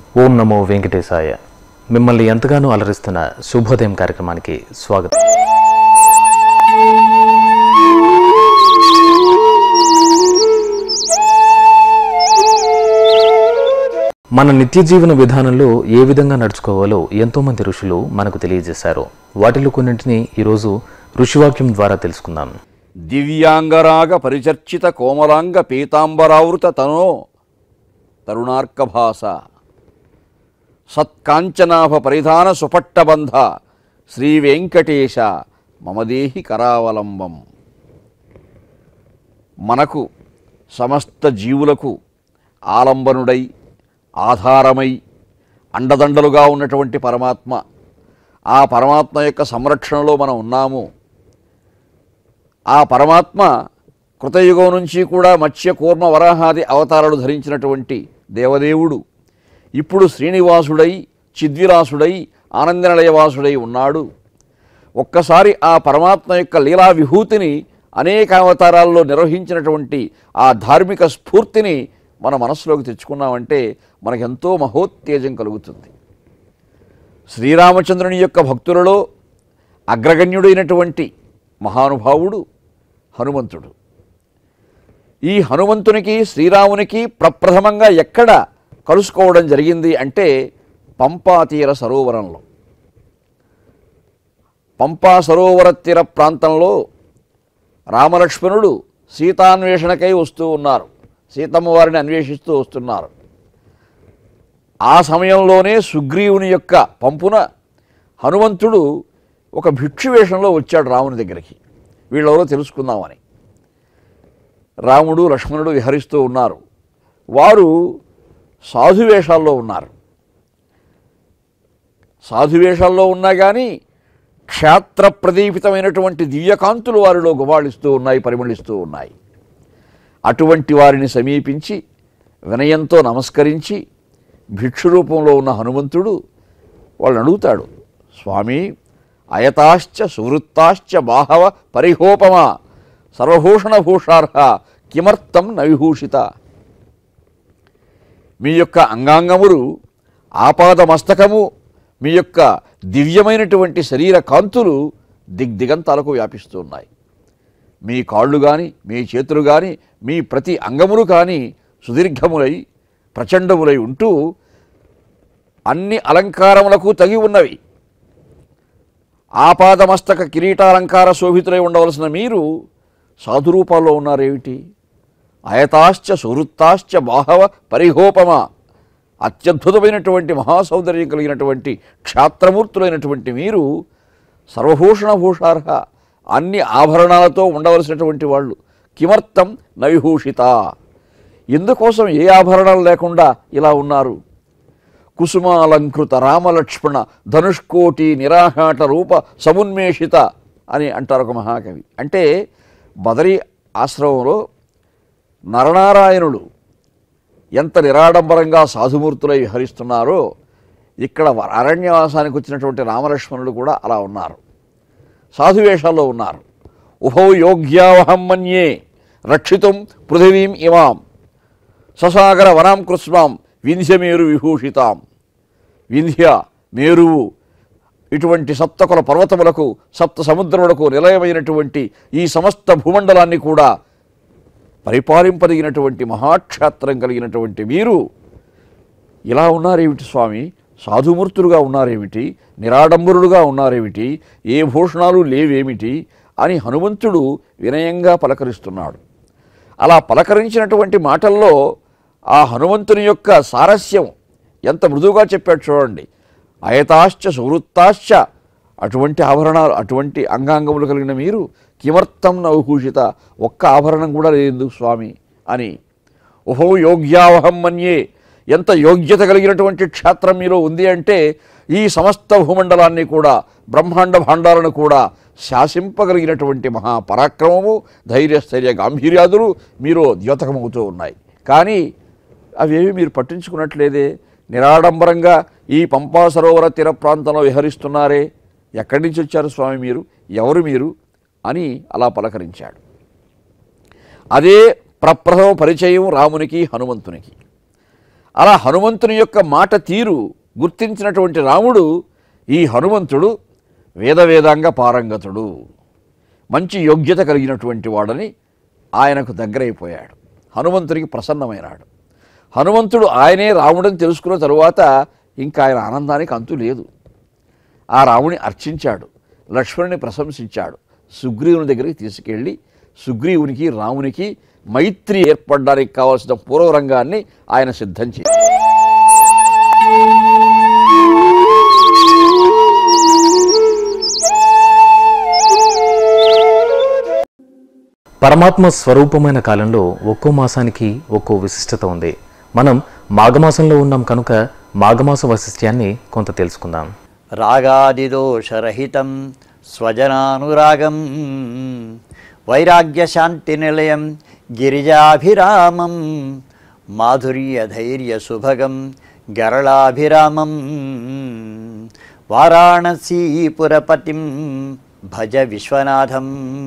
ఓం నమో వెంకటేశాయ మిమ్మల్ని ఎంతగానో అలరిస్తున్న శుభోదయం కార్యక్రమానికి స్వాగతం మన నిత్య జీవన విధానంలో ఏ విధంగా నడుచుకోవాలో ఎంతోమంది ఋషులు మనకు తెలియజేశారు వాటిలో కొన్నింటిని ఈరోజు ఋషివాక్యం ద్వారా తెలుసుకుందాం దివ్యాంగరాగ పరిచర్చిత కోమలాంగ పీతాంబరావృత తనో తరుణార్కభాస సత్కాంచనాభ పరిధాన సుపట్టబంధ శ్రీ వెంకటేశ మమదేహి కరావలంబం మనకు సమస్త జీవులకు ఆలంబనుడై ఆధారమై అండదండలుగా ఉన్నటువంటి పరమాత్మ ఆ పరమాత్మ యొక్క సంరక్షణలో మనం ఉన్నాము ఆ పరమాత్మ కృతయుగం నుంచి కూడా మత్స్య కూర్మ వరాహాది అవతారాలు ధరించినటువంటి దేవదేవుడు ఇప్పుడు శ్రీనివాసుడై చిద్విలాసుడై ఆనందనిలయవాసుడై ఉన్నాడు ఒక్కసారి ఆ పరమాత్మ యొక్క లీలా విభూతిని అనేక అవతారాల్లో నిర్వహించినటువంటి ఆ ధార్మిక స్ఫూర్తిని మన మనసులోకి తెచ్చుకున్నామంటే మనకెంతో మహోత్తేజం కలుగుతుంది శ్రీరామచంద్రుని యొక్క భక్తులలో అగ్రగణ్యుడైనటువంటి మహానుభావుడు హనుమంతుడు ఈ హనుమంతునికి శ్రీరామునికి ప్రప్రథమంగా ఎక్కడ కలుసుకోవడం జరిగింది అంటే పంపాతీర సరోవరంలో పంపా సరోవర తీర ప్రాంతంలో రామలక్ష్మణుడు సీతాన్వేషణకై వస్తూ ఉన్నారు సీతమ్మ వారిని అన్వేషిస్తూ వస్తున్నారు ఆ సమయంలోనే సుగ్రీవుని యొక్క పంపున హనుమంతుడు ఒక భిక్షు వేషంలో వచ్చాడు రాముని దగ్గరికి వీళ్ళెవరో తెలుసుకుందామని రాముడు లక్ష్మణుడు విహరిస్తూ ఉన్నారు వారు సాధువేషాల్లో ఉన్నారు సాధువేషాల్లో ఉన్నా కానీ క్షేత్ర ప్రదీపితమైనటువంటి దివ్యకాంతులు వారిలో గుబాళిస్తూ ఉన్నాయి పరిమళిస్తూ ఉన్నాయి అటువంటి వారిని సమీపించి వినయంతో నమస్కరించి భిక్షు రూపంలో ఉన్న హనుమంతుడు వాళ్ళని అడుగుతాడు స్వామి అయతాశ్చ సువృత్తాశ్చ బాహవ పరిహోపమా సర్వభూషణ భూషార్హ కిమర్థం నవిభూషిత మీ యొక్క అంగాంగములు ఆపాద మస్తకము మీ యొక్క దివ్యమైనటువంటి శరీర కాంతులు దిగ్దిగంతాలకు వ్యాపిస్తూ ఉన్నాయి మీ కాళ్ళు కానీ మీ చేతులు కానీ మీ ప్రతి అంగములు కానీ సుదీర్ఘములై ప్రచండములై ఉంటూ అన్ని అలంకారములకు తగి ఉన్నవి ఆపాదమస్తక కిరీటాలంకార శోభితులై ఉండవలసిన మీరు సాధురూపాల్లో ఉన్నారేమిటి అయతాశ్చ సువృత్తాశ్చ బాహవ పరిహోపమ అత్యద్భుతమైనటువంటి మహాసౌందర్యం కలిగినటువంటి క్షాత్రమూర్తులైనటువంటి మీరు సర్వభూషణ భూషార్హ అన్ని ఆభరణాలతో ఉండవలసినటువంటి వాళ్ళు కిమర్థం నవిభూషిత ఎందుకోసం ఏ ఆభరణాలు లేకుండా ఇలా ఉన్నారు కుసుమాలంకృత రామలక్ష్మణ ధనుష్కోటి నిరాహాట రూప సమున్మేషిత అని అంటారు ఒక మహాకవి అంటే బదరీ ఆశ్రమంలో నరనారాయణుడు ఎంత నిరాడంబరంగా సాధుమూర్తులై విహరిస్తున్నారో ఇక్కడ వ- అరణ్యవాసానికి వచ్చినటువంటి రామలక్ష్మణుడు కూడా అలా ఉన్నారు సాధువేషాల్లో ఉన్నారు ఉభౌ యోగ్యావహం మన్యే రక్షితుం పృథివీం ఇమాం ససాగర వనాం కృష్మాం వింధ్యమేరు విభూషితాం వింధ్య మేరువు ఇటువంటి సప్తకుల పర్వతములకు సప్త సముద్రములకు నిలయమైనటువంటి ఈ సమస్త భూమండలాన్ని కూడా పరిపాలింపదగినటువంటి మహాక్షేత్రం కలిగినటువంటి మీరు ఇలా ఉన్నారేమిటి స్వామి సాధుమూర్తులుగా ఉన్నారేమిటి నిరాడంబరులుగా ఉన్నారేమిటి ఏ భూషణాలు లేవేమిటి అని హనుమంతుడు వినయంగా పలకరిస్తున్నాడు అలా పలకరించినటువంటి మాటల్లో ఆ హనుమంతుని యొక్క సారస్యం ఎంత మృదువుగా చెప్పాడు చూడండి అయతాశ్చ సువృత్తాశ్చ అటువంటి ఆభరణాలు అటువంటి అంగాంగములు కలిగిన మీరు కిమర్థం నవభూషిత ఒక్క ఆభరణం కూడా లేదు స్వామి అని ఉహో యోగ్యావహం మన్యే ఎంత యోగ్యత కలిగినటువంటి క్షేత్రం మీలో ఉంది అంటే ఈ సమస్త భూమండలాన్ని కూడా బ్రహ్మాండ భాండాలను కూడా శాసింపగలిగినటువంటి మహాపరాక్రమము ధైర్యస్థైర్య గాంభీర్యాదులు మీరు ద్యోతకమవుతూ ఉన్నాయి కానీ అవేవి మీరు పట్టించుకున్నట్లేదే నిరాడంబరంగా ఈ పంపా సరోవర తీర ప్రాంతంలో విహరిస్తున్నారే ఎక్కడి నుంచి వచ్చారు స్వామి మీరు ఎవరు మీరు అని అలా పలకరించాడు అదే ప్రప్రథమ పరిచయం రామునికి హనుమంతునికి అలా హనుమంతుని యొక్క మాట తీరు గుర్తించినటువంటి రాముడు ఈ హనుమంతుడు వేదవేదాంగ పారంగతుడు మంచి యోగ్యత కలిగినటువంటి వాడని ఆయనకు దగ్గరైపోయాడు హనుమంతుడికి ప్రసన్నమైనాడు హనుమంతుడు ఆయనే రాముడని తెలుసుకున్న తరువాత ఇంకా ఆయన ఆనందానికి అంతు లేదు ఆ రాముని అర్చించాడు లక్ష్మణుని ప్రశంసించాడు సుగ్రీవుని దగ్గరికి తీసుకెళ్ళి సుగ్రీవునికి రామునికి మైత్రి ఏర్పడడానికి కావాల్సిన పూర్వరంగాన్ని ఆయన సిద్ధం చేశాడు పరమాత్మ స్వరూపమైన కాలంలో ఒక్కో మాసానికి ఒక్కో విశిష్టత ఉంది మనం మాఘమాసంలో ఉన్నాం కనుక మాఘమాస వైశిష్ట్యాన్ని కొంత తెలుసుకుందాం రాగాదిదోషరహితం స్వజనానురాగం వైరాగ్యశాంతినిలయం గిరిజాభిరామం మాధుర్యధైర్యసుభగం గరళాభిరామం వారాణసీపురపతిం భజ విశ్వనాథం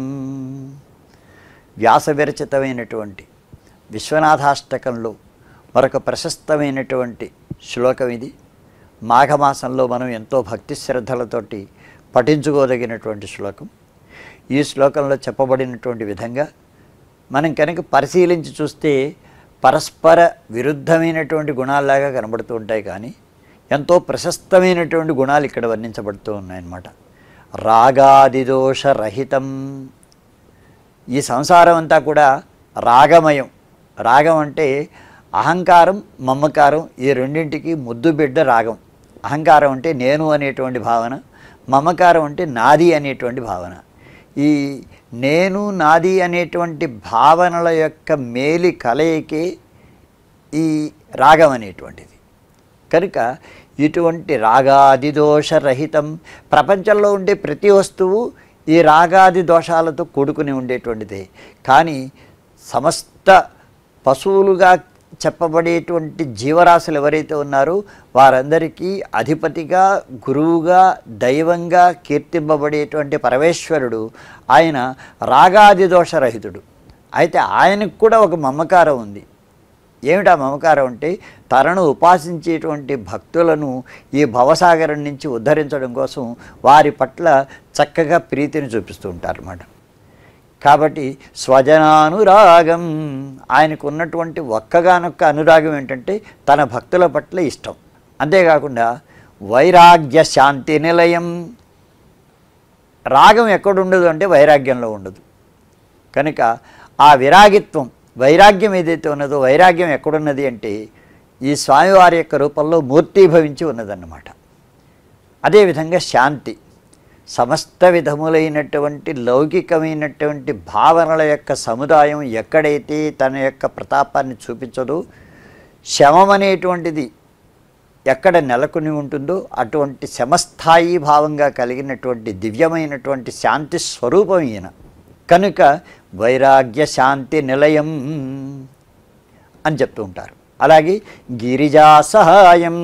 వ్యాస విరచితమైనటువంటి విశ్వనాథాష్టకంలో మరొక ప్రశస్తమైనటువంటి శ్లోకం ఇది మాఘమాసంలో మనం ఎంతో భక్తి శ్రద్ధలతోటి పఠించుకోదగినటువంటి శ్లోకం ఈ శ్లోకంలో చెప్పబడినటువంటి విధంగా మనం కనుక పరిశీలించి చూస్తే పరస్పర విరుద్ధమైనటువంటి గుణాల్లాగా కనబడుతూ ఉంటాయి కానీ ఎంతో ప్రశస్తమైనటువంటి గుణాలు ఇక్కడ వర్ణించబడుతూ ఉన్నాయన్నమాట రాగాదిదోష రహితం ఈ సంసారం అంతా కూడా రాగమయం రాగం అంటే అహంకారం మమకారం ఈ రెండింటికి ముద్దు బిడ్డ రాగం అహంకారం అంటే నేను అనేటువంటి భావన మమకారం అంటే నాది అనేటువంటి భావన ఈ నేను నాది అనేటువంటి భావనల యొక్క మేలి కలయికే ఈ రాగం అనేటువంటిది కనుక ఇటువంటి రాగాది దోషరహితం ప్రపంచంలో ఉండే ప్రతి వస్తువు ఈ రాగాది దోషాలతో కూడుకుని ఉండేటువంటిదే కానీ సమస్త పశువులుగా చెప్పబడేటువంటి జీవరాశులు ఎవరైతే ఉన్నారో వారందరికీ అధిపతిగా గురువుగా దైవంగా కీర్తింపబడేటువంటి పరమేశ్వరుడు ఆయన రాగాది దోషరహితుడు అయితే ఆయనకు కూడా ఒక మమకారం ఉంది ఏమిటా మమకారం అంటే తనను ఉపాసించేటువంటి భక్తులను ఈ భవసాగరం నుంచి ఉద్ధరించడం కోసం వారి పట్ల చక్కగా ప్రీతిని చూపిస్తూ ఉంటారు అన్నమాట కాబట్టి స్వజనానురాగం ఆయనకు ఉన్నటువంటి ఒక్కగానొక్క అనురాగం ఏంటంటే తన భక్తుల పట్ల ఇష్టం అంతేకాకుండా వైరాగ్య శాంతి నిలయం రాగం ఎక్కడుండదు అంటే వైరాగ్యంలో ఉండదు కనుక ఆ విరాగిత్వం వైరాగ్యం ఏదైతే ఉన్నదో వైరాగ్యం ఎక్కడున్నది అంటే ఈ స్వామివారి యొక్క రూపంలో మూర్తీభవించి ఉన్నదన్నమాట అదేవిధంగా శాంతి సమస్త విధములైనటువంటి లౌకికమైనటువంటి భావనల యొక్క సముదాయం ఎక్కడైతే తన యొక్క ప్రతాపాన్ని చూపించదో శమం అనేటువంటిది ఎక్కడ నెలకొని ఉంటుందో అటువంటి శమస్థాయి భావంగా కలిగినటువంటి దివ్యమైనటువంటి శాంతి స్వరూపం ఈయన కనుక వైరాగ్య శాంతి నిలయం అని చెప్తూ ఉంటారు అలాగే గిరిజా సహాయం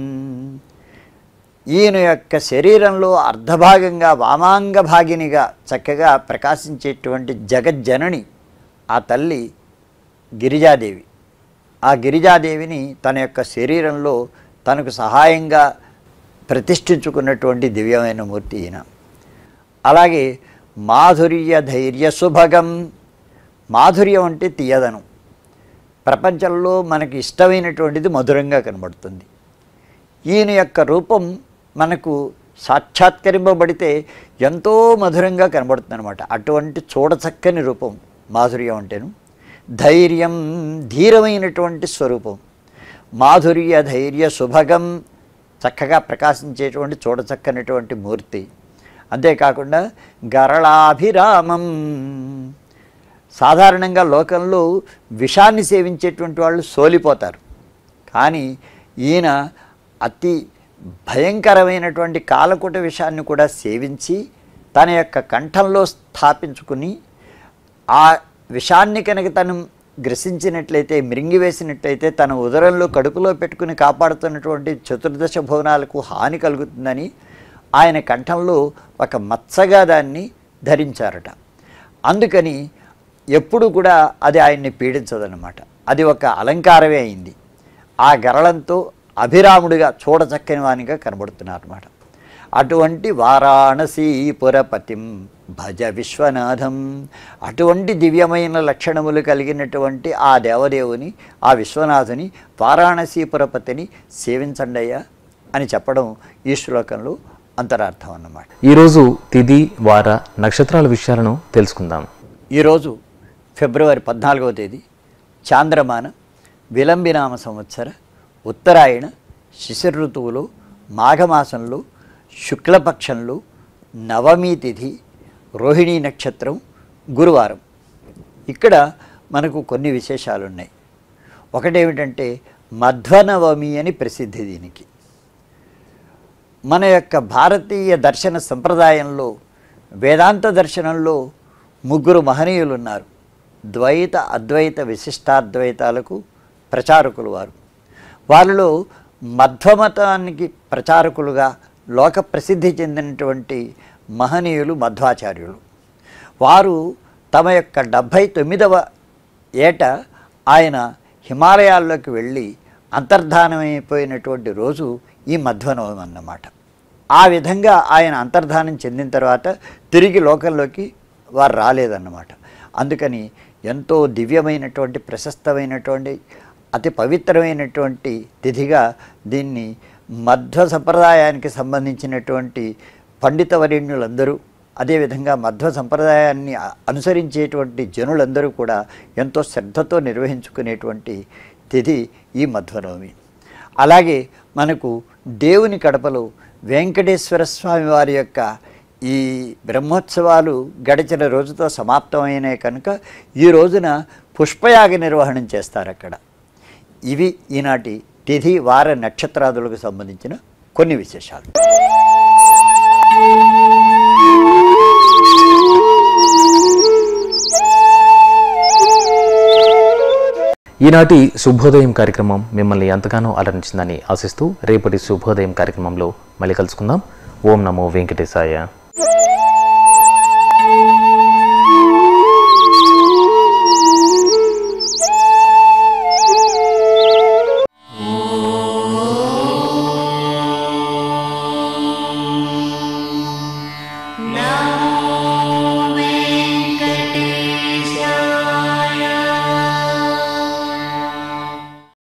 ఈయన యొక్క శరీరంలో అర్ధభాగంగా వామాంగ భాగినిగా చక్కగా ప్రకాశించేటువంటి జగజ్జనని ఆ తల్లి గిరిజాదేవి ఆ గిరిజాదేవిని తన యొక్క శరీరంలో తనకు సహాయంగా ప్రతిష్ఠించుకున్నటువంటి దివ్యమైన మూర్తి ఈయన అలాగే మాధుర్య ధైర్య సుభగం మాధుర్యం అంటే తీయదనం ప్రపంచంలో మనకి ఇష్టమైనటువంటిది మధురంగా కనబడుతుంది ఈయన యొక్క రూపం మనకు సాక్షాత్కరింపబడితే ఎంతో మధురంగా కనబడుతుంది అనమాట అటువంటి చూడచక్కని రూపం మాధుర్యం అంటేను ధైర్యం ధీరమైనటువంటి స్వరూపం మాధుర్య ధైర్య సుభగం చక్కగా ప్రకాశించేటువంటి చూడచక్కనటువంటి మూర్తి అంతేకాకుండా గరళాభిరామం సాధారణంగా లోకంలో విషాన్ని సేవించేటువంటి వాళ్ళు సోలిపోతారు కానీ ఈయన అతి భయంకరమైనటువంటి కాలకుట విషాన్ని కూడా సేవించి తన యొక్క కంఠంలో స్థాపించుకుని ఆ విషాన్ని కనుక తను గ్రసించినట్లయితే మిరింగివేసినట్లయితే తన ఉదరంలో కడుపులో పెట్టుకుని కాపాడుతున్నటువంటి చతుర్దశ భువనాలకు హాని కలుగుతుందని ఆయన కంఠంలో ఒక మచ్చగా దాన్ని ధరించారట అందుకని ఎప్పుడు కూడా అది ఆయన్ని పీడించదన్నమాట అది ఒక అలంకారమే అయింది ఆ గరళంతో అభిరాముడిగా చూడచక్కని వానిగా కనబడుతున్నారు అన్నమాట అటువంటి వారాణసీపురపతిం భజ విశ్వనాథం అటువంటి దివ్యమైన లక్షణములు కలిగినటువంటి ఆ దేవదేవుని ఆ విశ్వనాథుని వారాణసీపురపతిని సేవించండయ్యా అని చెప్పడం ఈ శ్లోకంలో అంతరార్థం అన్నమాట ఈరోజు తిథి వార నక్షత్రాల విషయాలను తెలుసుకుందాం ఈరోజు ఫిబ్రవరి పద్నాలుగవ తేదీ చాంద్రమాన విలంబినామ సంవత్సర ఉత్తరాయణ శిశిర ఋతువులో మాఘమాసంలో శుక్లపక్షంలో నవమి తిథి రోహిణీ నక్షత్రం గురువారం ఇక్కడ మనకు కొన్ని విశేషాలు ఉన్నాయి ఒకటేమిటంటే మధ్వనవమి అని ప్రసిద్ధి దీనికి మన యొక్క భారతీయ దర్శన సంప్రదాయంలో వేదాంత దర్శనంలో ముగ్గురు మహనీయులు ఉన్నారు ద్వైత అద్వైత విశిష్టాద్వైతాలకు ప్రచారకులు వారు వాళ్ళలో మధ్వమతానికి ప్రచారకులుగా లోక ప్రసిద్ధి చెందినటువంటి మహనీయులు మధ్వాచార్యులు వారు తమ యొక్క డెబ్భై తొమ్మిదవ ఏట ఆయన హిమాలయాల్లోకి వెళ్ళి అంతర్ధానమైపోయినటువంటి రోజు ఈ మధ్వనవమి అన్నమాట ఆ విధంగా ఆయన అంతర్ధానం చెందిన తర్వాత తిరిగి లోకంలోకి వారు రాలేదన్నమాట అందుకని ఎంతో దివ్యమైనటువంటి ప్రశస్తమైనటువంటి అతి పవిత్రమైనటువంటి తిథిగా దీన్ని మధ్వ సంప్రదాయానికి సంబంధించినటువంటి పండితవరేణ్యులందరూ అదేవిధంగా మధ్వ సంప్రదాయాన్ని అ- అనుసరించేటువంటి జనులందరూ కూడా ఎంతో శ్రద్ధతో నిర్వహించుకునేటువంటి తిథి ఈ మధ్వనవమి అలాగే మనకు దేవుని కడపలో వెంకటేశ్వర స్వామి వారి యొక్క ఈ బ్రహ్మోత్సవాలు గడిచిన రోజుతో సమాప్తమైనాయి కనుక ఈ రోజున పుష్పయాగ నిర్వహణం చేస్తారు అక్కడ ఇవి ఈనాటి తిథి వార నక్షత్రాదులకు సంబంధించిన కొన్ని విశేషాలు ఈనాటి శుభోదయం కార్యక్రమం మిమ్మల్ని ఎంతగానో అలరించిందని ఆశిస్తూ రేపటి శుభోదయం కార్యక్రమంలో మళ్ళీ కలుసుకుందాం ఓం నమో వెంకటేశాయ